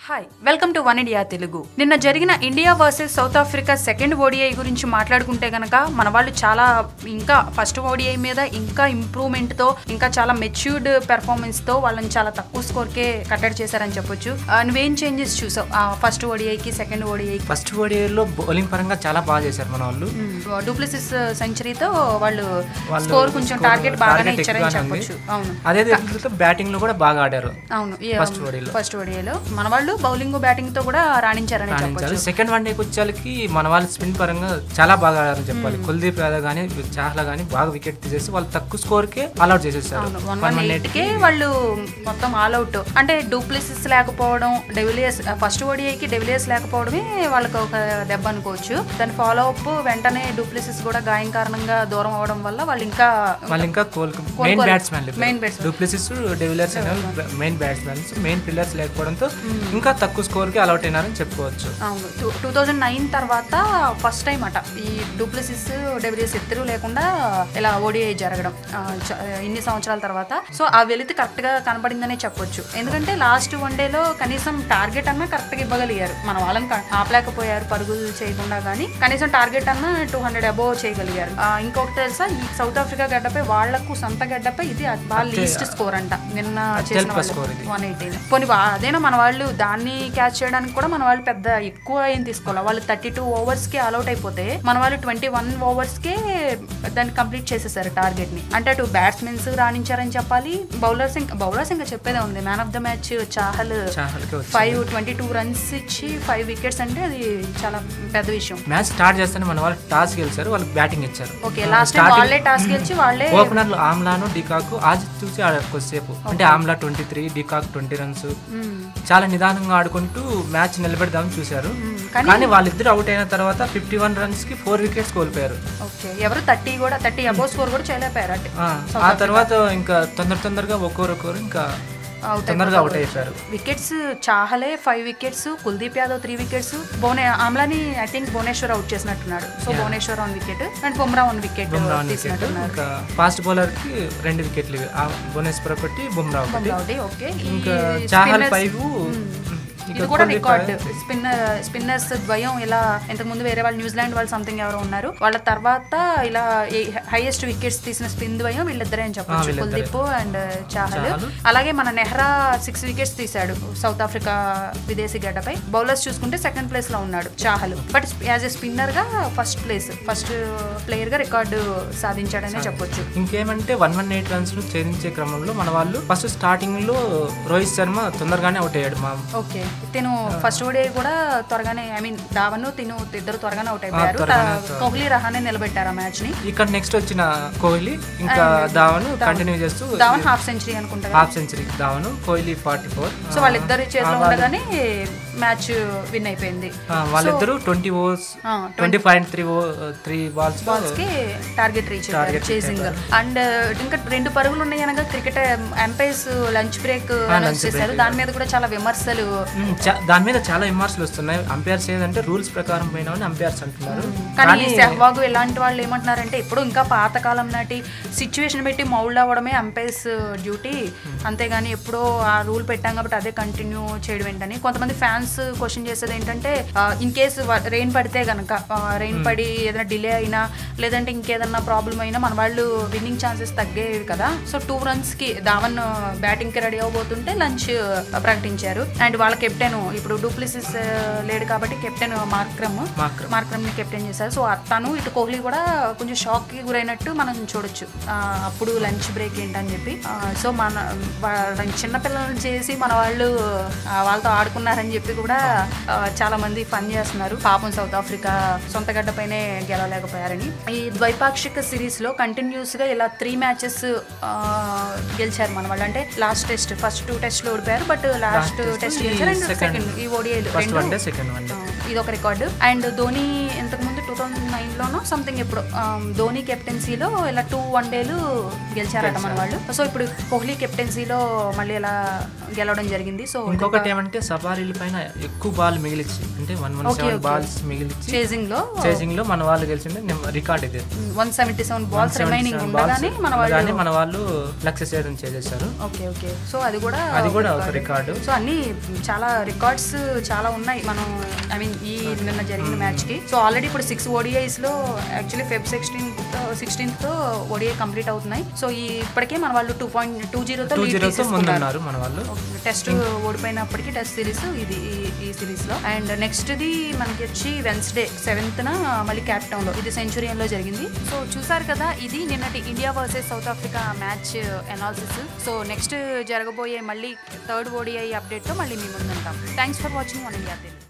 Hi welcome to one India Telugu నిన్న జరిగిన India versus South Africa second ODI గురించి మాట్లాడుకుంటే గనక మన వాళ్ళు చాలా ఇంకా ఫస్ట్ ఓడిఐ మీద ఇంకా ఇంప్రూవ్మెంట్ తో ఇంకా చాలా మెచ్యూర్డ్ పెర్ఫార్మెన్స్ తో వాళ్ళని చాలా తక్కువ స్కోర్ కే కట్టడి చేశారని చెప్పొచ్చు ఆ, నువ్వేం చేంజెస్ చూసావు ఫస్ట్ ఓడిఐకి సెకండ్ ఓడిఐకి ఫస్ట్ ఓడిఐలో బౌలింగ్ పరంగా చాలా బాగా చేశారు మన వాళ్ళు డూప్లిసిస్ సెంచరీతో వాళ్ళు వాళ్ళు స్కోర్ కొంచెం score టార్గెట్ బాగానే target ఇచ్చారని ఎక్కువగానే ఉంది. చెప్పొచ్చు అవును అదే రీతిలో బ్యాటింగ్ లో కూడా బాగా ఆడారు అవును First ODI లో. ఫస్ట్ ఓడిఐలో మన వాళ్ళు బౌలింగ్ బ్యాటింగ్ తో కూడా రాణించారని రాణించారు చెప్పొచ్చు సెకండ్ వన్ డేకి వచ్చేసరికి మన వాళ్ళు స్పిన్ పరంగా చాలా బాగా ఆడారని చెప్పాలి కుల్దీప్ యాదవ్ కానీ చాహ్లా కానీ బాగా వికెట్ తీసేసి వాళ్ళు తక్కువ స్కోర్ కే ఆల్అౌట్ చేసేసారు అవును వన్ వన్ ఎయిట్ కే వాళ్ళు మొత్తం ఆల్ అవుట్ అంటే డూప్లిసిస్ లేకపోవడం డెవిలియర్స్ ఫస్ట్ ఓడిఐకి డెవిలియర్స్ లేకపోవడమే వాళ్ళకి ఒక దెబ్బ అనుకోవచ్చు దాని ఫాలో అప్ వెంటనే డూప్లిసిస్ కూడా గాయం కారణంగా దూరం అవడం వల్ల వాళ్ళు ఇంకా వాళ్ళు ఇంకా కోల్ మెయిన్ కోలుకోలేదు. Batsmen Main batsman. Du Plessis de Villiers main batsmens main pillars లేకపోవడంతో ఇంకా తక్కువ స్కోర్ కి అలౌట్ అయినారని చెప్పుకోవచ్చు అవును టూ థౌజండ్ నైన్ తర్వాత ఫస్ట్ టైం అట ఈ డూప్లిసిస్ డెవిలియర్స్ ఇద్దరు లేకుండా ఇలా ఓడిఐ జరగడం ఆ, చ- ఇన్ని సంవత్సరాల తర్వాత సో ఆ వెలితి కరెక్ట్ గా కనపడిందనే చెప్పొచ్చు ఎందుకంటే లాస్ట్ వన్ డేలో కనీసం టార్గెట్ అన్నా కరెక్ట్ గా ఇవ్వగలిగారు మన వాళ్ళని క- ఆపలేకపోయారు పరుగులు చేయకుండా కానీ కనీసం టార్గెట్ అన్నా టూ హండ్రెడ్ అబోవ్ చేయగలిగారు ఆ, ఇంకొకటి తెలుసా ఈ సౌత్ ఆఫ్రికా గడ్డపై వాళ్లకు సొంత గడ్డపై ఇది బాగా లీస్ట్ స్కోర్ అంట నిన్న చేసిన అత్యల్ప score ఇది. వన్ ఎయిటీన్ పోనీ వా- అదేనా మన వాళ్ళు దాన్ని క్యాచ్ చేయడానికి కూడా మన వాళ్ళు పెద్ద ఎక్కువ ఏం తీసుకోవాలి వాళ్ళు థర్టీ టూ ఓవర్స్ కి అవుట్ అయిపోతే మన వాళ్ళు ట్వంటీ వన్ ఓవర్స్ కే దాన్ని కంప్లీట్ చేసేసారు టార్గెట్ ని అంటే అటు బ్యాట్స్మెన్స్ రాణించారని చెప్పాలి బౌలర్స్ ఇంకా బౌలర్స్ ఇంకా చెప్పేదే ఉంది man of the match Chahal చాహల్కి వచ్చి ఫైవ్ ట్వంటీ టూ రన్స్ ఇచ్చి ఫైవ్ వికెట్స్ అంటే అది చాలా పెద్ద విషయం మ్యాచ్ స్టార్ట్ చేస్తేనే మన వాళ్ళు టాస్ గెలిచారు వాళ్ళకి బ్యాటింగ్ ఇచ్చారు ఓకే లాస్ట్ టైం వాళ్ళే టాస్ గెలిచి వాళ్ళే ఓపెనర్లు ఆమ్లాను డికాక్ ఆజ్ చూసి ఆడారు కొద్దిసేపు అంటే Amla twenty three de Kock twenty runs మ్మ్. చాలా నిదానంగా ఆడుకుంటూ మ్యాచ్ నిలబెడదామని చూశారు మ్మ్. కానీ కానీ వాళ్ళిద్దరు అవుట్ అయిన తర్వాత ఫిఫ్టీ వన్ రన్స్ కి ఫోర్ వికెట్స్ కోల్పోయారు ఓకే ఎవరు థర్టీ కూడా థర్టీ అబోవ్ స్కోర్ కూడా చేయలేకపోయారు అంటే ఆ, ఆ తర్వాత ఇంకా తొందర తొందరగా ఒక్కొక్కరు ఇంకా అవుట్ తొందరగా అవుట్ అయిపోయారు వికెట్స్ చాహలే five wickets Kuldeep Yadav three wickets భువనే ఆమ్లాని ఐ థింక్ భువనేశ్వర్ అవుట్ చేసినట్టున్నాడు so Bhuvneshwar one wicket and Bumrah one wicket Bumrah wicket తీసినట్టున్నారు ఇంకా ఫాస్ట్ బౌలర్ కి రెండు వికెట్లు ఇవి. ఆ భువనేశ్వర్ ఒకటి బుమ్రా ఒకటి బుమ్రా ఒకటి ఓకే ఈ ఇంకా చాహల్ spinners- ఫైవ్ ఇది కూడా రికార్డ్ స్పిన్నర్ స్పిన్నర్స్ ద్వయం ఇలా ఇంతకు ముందు వేరే వాళ్ళు న్యూజిలాండ్ వాళ్ళు సంథింగ్ ఎవరో ఉన్నారు వాళ్ళ తర్వాత ఇలా హైయెస్ట్ వికెట్స్ తీసిన స్పిన్ ద్వయం వీళ్ళిద్దరే అని చెప్పొచ్చు వీళ్ళిద్దరే. కుల్దీప్ అండ్ చాహల్ చాహల్. అలాగే మన నెహ్రా సిక్స్ వికెట్స్ తీశాడు సౌత్ ఆఫ్రికా విదేశీ గడ్డపై బౌలర్స్ చూసుకుంటే సెకండ్ ప్లేస్ లో ఉన్నాడు Chahal but as a spinner గా ఫస్ట్ ప్లేస్ ఫస్ట్ ప్లేయర్ గా రికార్డు సాధించాడనే చెప్పొచ్చు ఇంకేమంటే వన్ వన్ ఎయిట్ రన్స్ ను ఛేదించే క్రమంలో మన వాళ్ళు ఫస్ట్ స్టార్టింగ్ లో రోహిత్ శర్మ తొందరగానే అవుట్ అయ్యాడు మా ఓకే తిను ఫస్ట్ ఓడిఐ కూడా త్వరగానే ఐ మీన్ ధావన్ తిను ఇద్దరు త్వరగానే అవుట్ అయిపోయారు త్వరగానే తా- కోహ్లీ రహానే నిలబెట్టారు ఆ మ్యాచ్ ని ఇక్కడ నెక్స్ట్ వచ్చిన కోహ్లీ ఇంకా ధావన్ కంటిన్యూ చేస్తూ ధావన్ హాఫ్ సెంచరీ అనుకుంటా half century Dhawan Kohli forty four so వాళ్ళిద్దరి చేతిలో ఉండగానే మ్యాచ్ విన్ అయిపోయింది వాళ్ళిద్దరు ట్వంటీ ఓవర్స్ ఆ, ట్వంటీ పాయింట్ త్రీ ఓ త్రీ బాల్స్ బాల్స్ కి టార్గెట్ రీచ్ అయ్యారు చేసింగ్ అండ్ ఇంకా రెండు పరుగులు ఉన్నాయి అనగా cricket umpires lunch break announce చేశారు దాని మీద కూడా చాలా విమర్శలు దాని మీద చాలా విమర్శలు వస్తున్నాయి అంపైర్స్ ఏదంటే రూల్స్ ప్రకారం పోయినామని అంపైర్స్ అంటున్నారు కానీ సెహ్వాగ్ ఇలాంటి వాళ్ళు ఏమంటున్నారంటే ఇప్పుడు ఇంకా పాతకాలం నాటి సిచ్యువేషన్ పెట్టి మౌల్డ్ అవ్వడమే అంపైర్స్ డ్యూటీ అంతేగాని ఎప్పుడో ఆ రూల్ పెట్టాం కాబట్టి అదే కంటిన్యూ చేయడం ఏంటని కొంతమంది ఫ్యాన్స్ క్వశ్చన్ చేసేది ఏంటంటే ఇన్ కేసు రెయిన్ పడితే గనక రెయిన్ పడి ఏదైనా డిలే అయినా లేదంటే ఇంకేదన్నా ప్రాబ్లం అయినా మన వాళ్ళు విన్నింగ్ ఛాన్సెస్ తగ్గేవి కదా సో టూ రన్స్ కి ధావన్ బ్యాటింగ్ కి రెడీ అవబోతుంటే లంచ్ ప్రకటించారు అండ్ వాళ్ళ కెప్టెన్ ఇప్పుడు డూప్లిసిస్ లేడు కాబట్టి కెప్టెన్ మార్క్రమ్ మాత్రం మార్క్రమ్ ని కెప్టెన్ చేశారు సో తను ఇటు కోహ్లీ కూడా కొంచెం షాక్ కి గురైనట్టు మనం చూడొచ్చు ఆ, అప్పుడు లంచ్ బ్రేక్ ఏంటని చెప్పి ఆ, సో మన వాళ్ళ చిన్నపిల్లలను చేసి మన వాళ్ళు ఆ, వాళ్ళతో ఆడుకున్నారని చెప్పి కూడా ఆ, చాలా మంది ఫన్ చేస్తున్నారు పాపం సౌత్ ఆఫ్రికా సొంత గడ్డపైనే గెలవలేకపోయారని ఈ ద్వైపాక్షిక సిరీస్ లో కంటిన్యూస్ గా ఇలా త్రీ మ్యాచెస్ గెలిచారు మన వాళ్ళు అంటే last test first two test లో ఓడిపోయారు బట్ లాస్ట్ test టెస్ట్ ఈ గెలిచారు అండ్ second- సెకండ్ ఈ ఓడిఐలు first one day second one day ఇది ఒక రికార్డు అండ్ ధోని ఇంతకు ముందు టూ థౌజండ్ నైన్లోనో సంథింగ్ ఇప్పుడు ఆమ్, ధోని కెప్టెన్సీలో ఇలా టూ వన్ డేలు గెలిచారట మన వాళ్ళు సో ఇప్పుడు కోహ్లీ కెప్టెన్సీలో మళ్ళీ ఇలా గెలవడం జరిగింది సో ఇంకొకటి ఏమంటే సఫారీల పైన ఎక్కువ బాల్ మిగిలిచ్చి అంటే one one Okay, seven okay. Balls మిగిలిచ్చి చేజింగ్ లో చేసింగ్ లో మన వాళ్ళు గెలిచిండే రికార్డ్ ఇది one seventy seven balls remaining ఉండగానే మన కానీ వాళ్ళు మన వాళ్ళు లక్ష్య సేదం చేసేసారు ఓకే ఓకే సో అది కూడా అది కూడా ఒక రికార్డు సో అన్ని చాలా రికార్డ్స్ చాలా ఉన్నాయి మనం ఐ మీన్ ఈ నిన్న జరిగిన మ్యాచ్ కి సో ఆల్రెడీ ఇప్పుడు సిక్స్ ఓడిఐస్ లో యాక్చువల్లీ ఫెబ్ సిక్స్టీన్త్ సిక్స్టీన్త్ తో ఓడిఐ కంప్లీట్ అవుతున్నాయి సో ఈ ఇప్పటికే మన వాళ్ళు టూ పాయింట్ టూ జీరోతో టూ లీడ్ జీరోతో తీసేసుకున్నారు ముందున్నారు మన వాళ్ళు టెస్ట్ ఓడిపోయినప్పటికీ టెస్ట్ సిరీస్ ఇది ఈ- ఈ సిరీస్ లో అండ్ నెక్స్ట్ ది మనకి వచ్చి వెన్స్డే సెవెంత్ న మళ్ళీ క్యాప్ టౌన్ లో ఇది సెంచురియన్ లో జరిగింది సో చూసారు కదా ఇది నిన్నటి India versus South Africa match analysis so next జరగబోయే మళ్ళీ థర్డ్ ఓడిఐ అప్డేట్ తో మళ్ళీ మీ ముందుంటాం thanks for watching one India Telugu